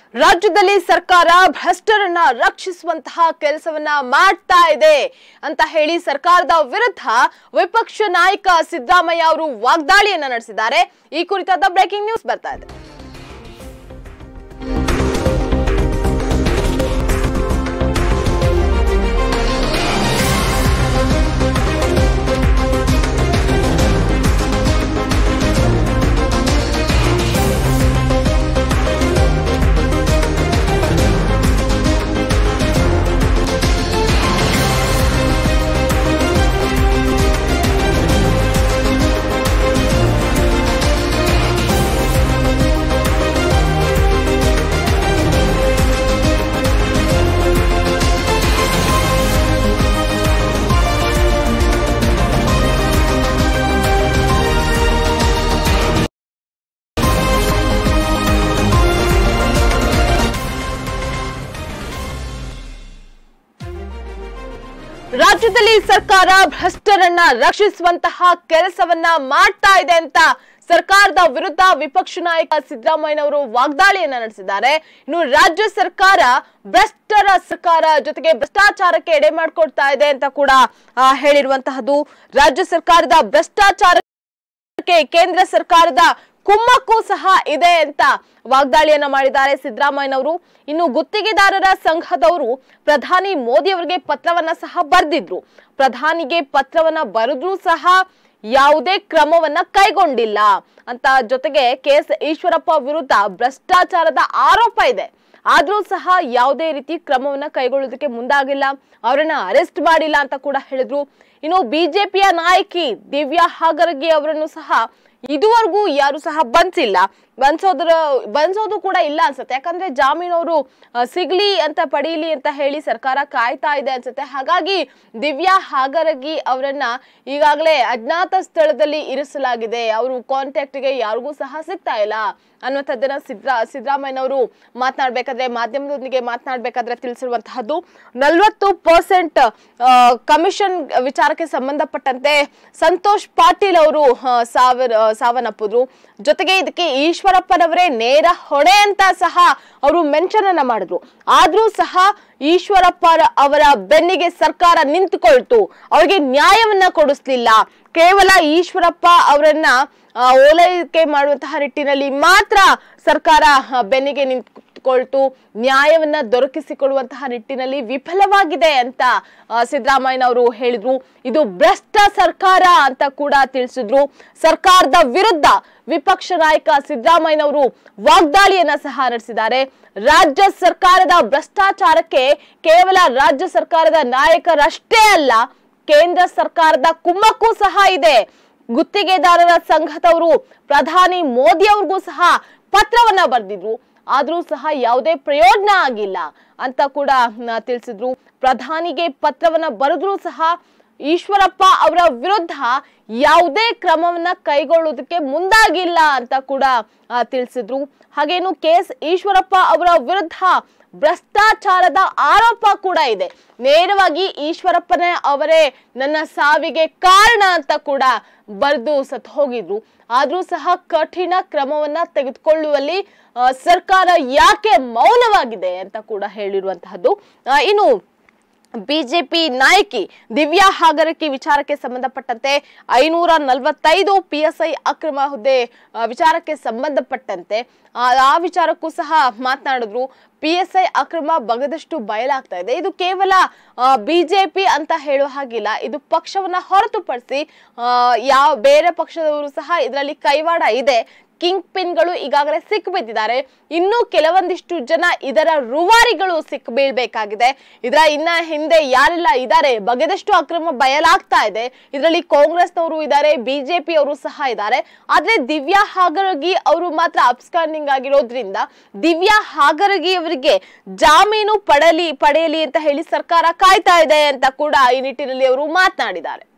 ರಾಜ್ಯದಲ್ಲಿ ಸರ್ಕಾರ ಭ್ರಷ್ಟರನ್ನ ರಕ್ಷಿಸುವಂತಹ ಕೆಲಸವನ್ನ ಮಾಡ್ತಾ ಇದೆ ಅಂತ ಹೇಳಿ ಸರ್ಕಾರದ ವಿರುದ್ಧ ವಿಪಕ್ಷ ನಾಯಕ ಸಿದ್ದರಾಮಯ್ಯ ಅವರು ವಾಗ್ದಾಳಿಯನ್ನ ನಡೆಸಿದ್ದಾರೆ ಈ ಕುರಿತಾದ ಬ್ರೇಕಿಂಗ್ ನ್ಯೂಸ್ ಬರ್ತಾ ಇದೆ ರಾಜ್ಯದಲ್ಲಿ ಸರ್ಕಾರ ಭ್ರಷ್ಟರನ್ನ ರಕ್ಷಿಸುವಂತಹ ಕೆಲಸವನ್ನ ಮಾಡ್ತಾ ಇದೆ ಅಂತ ಸರ್ಕಾರದ ವಿರುದ್ಧ ವಿಪಕ್ಷ ನಾಯಕ ಸಿದ್ದರಾಮಯ್ಯನವರು ವಾಗ್ದಾಳಿಯನ್ನ ನಡೆಸಿದ್ದಾರೆ ಇನ್ನು ರಾಜ್ಯ ಸರ್ಕಾರ ಭ್ರಷ್ಟರ ಸರ್ಕಾರ ಜೊತೆಗೆ ಭ್ರಷ್ಟಾಚಾರಕ್ಕೆ ಎಡೆ ಮಾಡಿಕೊಡ್ತಾ ಇದೆ ಅಂತ ಕೂಡ ಆ, ಹೇಳಿರುವಂತಹದ್ದು ರಾಜ್ಯ ಸರ್ಕಾರದ ಭ್ರಷ್ಟಾಚಾರಕ್ಕೆ ಕೇಂದ್ರ ಸರ್ಕಾರದ ಕುಮ್ಮಕ್ಕೂ ಸಹ ಇದೆ ಅಂತ ವಾಗ್ದಾಳಿಯನ್ನ ಮಾಡಿದ್ದಾರೆ ಸಿದ್ದರಾಮಯ್ಯನವರು ಇನ್ನು ಗುತ್ತಿಗೆದಾರರ ಸಂಘದವರು ಪ್ರಧಾನಿ ಮೋದಿ ಅವರಿಗೆ ಪತ್ರವನ್ನ ಸಹ ಬರೆದಿದ್ರು ಪ್ರಧಾನಿಗೆ ಪತ್ರವನ್ನ ಬರೆದ್ರೂ ಸಹ ಯಾವುದೇ ಕ್ರಮವನ್ನ ಕೈಗೊಂಡಿಲ್ಲ ಅಂತ ಜೊತೆಗೆ ಕೆ ಎಸ್ ಈಶ್ವರಪ್ಪ ವಿರುದ್ಧ ಭ್ರಷ್ಟಾಚಾರದ ಆರೋಪ ಇದೆ ಆದ್ರೂ ಸಹ ಯಾವುದೇ ರೀತಿ ಕ್ರಮವನ್ನ ಕೈಗೊಳ್ಳೋದಕ್ಕೆ ಮುಂದಾಗಿಲ್ಲ ಅವರನ್ನ ಅರೆಸ್ಟ್ ಮಾಡಿಲ್ಲ ಅಂತ ಕೂಡ ಹೇಳಿದ್ರು ಇನ್ನು ಬಿಜೆಪಿಯ ನಾಯಕಿ ದಿವ್ಯಾ ಹಾಗರಗಿ ಅವರನ್ನು ಸಹ ಇದುವರೆಗೂ ಯಾರು ಸಹ ಬಂಧಿಸಿಲ್ಲ ಬಂಧಿಸೋದ್ರ ಬಂಧಿಸೋದು ಕೂಡ ಇಲ್ಲ ಅನ್ಸುತ್ತೆ ಯಾಕಂದ್ರೆ ಜಾಮೀನು ಅವರು ಸಿಗ್ಲಿ ಅಂತ ಪಡೀಲಿ ಅಂತ ಹೇಳಿ ಸರ್ಕಾರ ಕಾಯ್ತಾ ಇದೆ ಅನ್ಸುತ್ತೆ ಹಾಗಾಗಿ ದಿವ್ಯಾ ಹಾಗರಗಿ ಅವರನ್ನ ಈಗಾಗಲೇ ಅಜ್ಞಾತ ಸ್ಥಳದಲ್ಲಿ ಇರಿಸಲಾಗಿದೆ ಅವರು ಕಾಂಟ್ಯಾಕ್ಟ್ಗೆ ಯಾರಿಗೂ ಸಹ ಸಿಗ್ತಾ ಇಲ್ಲ ಅನ್ನುವಂಥದ್ದನ್ನ ಸಿದ್ರಾ ಸಿದ್ದರಾಮಯ್ಯನವರು ಮಾತನಾಡ್ಬೇಕಾದ್ರೆ ಮಾಧ್ಯಮದೊಂದಿಗೆ ಮಾತನಾಡ್ಬೇಕಾದ್ರೆ ತಿಳಿಸಿರುವಂತಹದ್ದು ನಲ್ವತ್ತು ಪರ್ಸೆಂಟ್ ಕಮಿಷನ್ ವಿಚಾರಕ್ಕೆ ಸಂಬಂಧಪಟ್ಟಂತೆ ಸಂತೋಷ್ ಪಾಟೀಲ್ ಅವರು ಆ, ಸಾವಿರ ಆ, ಸಾವನ್ನಪ್ಪಿದ್ರು ಜೊತೆಗೆ ಇದಕ್ಕೆ ಈಶ್ವರಪ್ಪನವರೇ ನೇರ ಹೊಣೆ ಅಂತ ಸಹ ಅವರು ಮೆನ್ಷನ್ ಅನ್ನ ಮಾಡಿದ್ರು ಆದ್ರೂ ಸಹ ಈಶ್ವರಪ್ಪ ಅವರ ಬೆನ್ನಿಗೆ ಸರ್ಕಾರ ನಿಂತುಕೊಳ್ತು ಅವರಿಗೆ ನ್ಯಾಯವನ್ನ ಕೊಡಿಸ್ಲಿಲ್ಲ ಕೇವಲ ಈಶ್ವರಪ್ಪ ಅವರನ್ನ ಆ, ಓಲೈಕೆ ಮಾಡುವಂತಹ ನಿಟ್ಟಿನಲ್ಲಿ ಮಾತ್ರ ಸರ್ಕಾರ ಆ, ಬೆನ್ನಿಗೆ ನಿಂತುಕೊಳ್ತು ನ್ಯಾಯವನ್ನ ದೊರಕಿಸಿಕೊಡುವಂತಹ ನಿಟ್ಟಿನಲ್ಲಿ ವಿಫಲವಾಗಿದೆ ಅಂತ ಆ, ಸಿದ್ದರಾಮಯ್ಯನವರು ಹೇಳಿದ್ರು ಇದು ಭ್ರಷ್ಟ ಸರ್ಕಾರ ಅಂತ ಕೂಡ ತಿಳಿಸಿದ್ರು ಸರ್ಕಾರದ ವಿರುದ್ಧ ವಿಪಕ್ಷ ನಾಯಕ ಸಿದ್ದರಾಮಯ್ಯನವರು ವಾಗ್ದಾಳಿಯನ್ನ ಸಹ ನಡೆಸಿದ್ದಾರೆ ರಾಜ್ಯ ಸರ್ಕಾರದ ಭ್ರಷ್ಟಾಚಾರಕ್ಕೆ ಕೇವಲ ರಾಜ್ಯ ಸರ್ಕಾರದ ನಾಯಕರಷ್ಟೇ ಅಲ್ಲ ಕೇಂದ್ರ ಸರ್ಕಾರದ ಕುಮ್ಮಕ್ಕೂ ಸಹ ಇದೆ ಗುತ್ತಿಗೆದಾರರ ಸಂಘದವರು ಪ್ರಧಾನಿ ಮೋದಿ ಅವ್ರಿಗೂ ಸಹ ಪತ್ರವನ್ನ ಬರೆದಿದ್ರು ಆದ್ರೂ ಸಹ ಯಾವುದೇ ಪ್ರಯೋಜನ ಆಗಿಲ್ಲ ಅಂತ ಕೂಡ ನ, ತಿಳಿಸಿದ್ರು ಪ್ರಧಾನಿಗೆ ಪತ್ರವನ್ನ ಬರೆದ್ರೂ ಸಹ ಈಶ್ವರಪ್ಪ ಅವರ ವಿರುದ್ಧ ಯಾವುದೇ ಕ್ರಮವನ್ನ ಕೈಗೊಳ್ಳುವುದಕ್ಕೆ ಮುಂದಾಗಿಲ್ಲ ಅಂತ ಕೂಡ ಆ, ತಿಳಿಸಿದ್ರು ಹಾಗೇನು ಕೆ ಎಸ್ ಈಶ್ವರಪ್ಪ ಅವರ ವಿರುದ್ಧ ಭ್ರಷ್ಟಾಚಾರದ ಆರೋಪ ಕೂಡ ಇದೆ ನೇರವಾಗಿ ಈಶ್ವರಪ್ಪನೇ ಅವರೇ ನನ್ನ ಸಾವಿಗೆ ಕಾರಣ ಅಂತ ಕೂಡ ಬರೆದು ಸತ್ ಹೋಗಿದ್ರು ಆದ್ರೂ ಸಹ ಕಠಿಣ ಕ್ರಮವನ್ನ ತೆಗೆದುಕೊಳ್ಳುವಲ್ಲಿ ಆ, ಸರ್ಕಾರ ಯಾಕೆ ಮೌನವಾಗಿದೆ ಅಂತ ಕೂಡ ಹೇಳಿರುವಂತಹದ್ದು ಆ, ಇನ್ನು ಬಿಜೆಪಿ ನಾಯಕಿ ದಿವ್ಯಾ ಹಾಗರಕಿ ವಿಚಾರಕ್ಕೆ ಸಂಬಂಧಪಟ್ಟಂತೆ ಐನೂರ ನಲವತ್ತೈದು ಪಿ ಎಸ್ ಐ ಅಕ್ರಮ ಹುದ್ದೆ ಆ, ವಿಚಾರಕ್ಕೆ ಸಂಬಂಧಪಟ್ಟಂತೆ ಆ ಆ ವಿಚಾರಕ್ಕೂ ಸಹ ಮಾತನಾಡಿದ್ರು ಪಿ ಎಸ್ ಐ ಅಕ್ರಮ ಬಗದಷ್ಟು ಬಯಲಾಗ್ತಾ ಇದೆ ಇದು ಕೇವಲ ಬಿಜೆಪಿ ಅಂತ ಹೇಳುವ ಹಾಗಿಲ್ಲ ಇದು ಪಕ್ಷವನ್ನ ಹೊರತುಪಡಿಸಿ ಆ, ಯಾವ ಬೇರೆ ಪಕ್ಷದವರು ಸಹ ಇದರಲ್ಲಿ ಕೈವಾಡ ಇದೆ ಕಿಂಗ್ ಪಿನ್ಗಳು ಈಗಾಗಲೇ ಸಿಕ್ಕಿಬಿದ್ದಿದ್ದಾರೆ ಇನ್ನು ಕೆಲವೊಂದಿಷ್ಟು ಜನ ಇದರ ರೂವಾರಿಗಳು ಸಿಕ್ಕಿಬೀಳ್ಬೇಕಾಗಿದೆ ಇದರ ಇನ್ನ ಹಿಂದೆ ಯಾರೆಲ್ಲ ಇದ್ದಾರೆ ಬಗೆದಷ್ಟು ಅಕ್ರಮ ಬಯಲಾಗ್ತಾ ಇದೆ ಇದರಲ್ಲಿ ಕಾಂಗ್ರೆಸ್ನವರು ಇದ್ದಾರೆ ಬಿಜೆಪಿ ಅವರು ಸಹ ಇದ್ದಾರೆ ಆದ್ರೆ ದಿವ್ಯಾ ಹಾಗರಗಿ ಅವರು ಮಾತ್ರ ಅಬ್ಸ್ಕಾಂಡಿಂಗ್ ಆಗಿರೋದ್ರಿಂದ ದಿವ್ಯಾ ಹಾಗರಗಿ ಅವರಿಗೆ ಜಾಮೀನು ಪಡಲಿ ಪಡೆಯಲಿ ಅಂತ ಹೇಳಿ ಸರ್ಕಾರ ಕಾಯ್ತಾ ಇದೆ ಅಂತ ಕೂಡ ಈ ನಿಟ್ಟಿನಲ್ಲಿ ಅವರು ಮಾತನಾಡಿದ್ದಾರೆ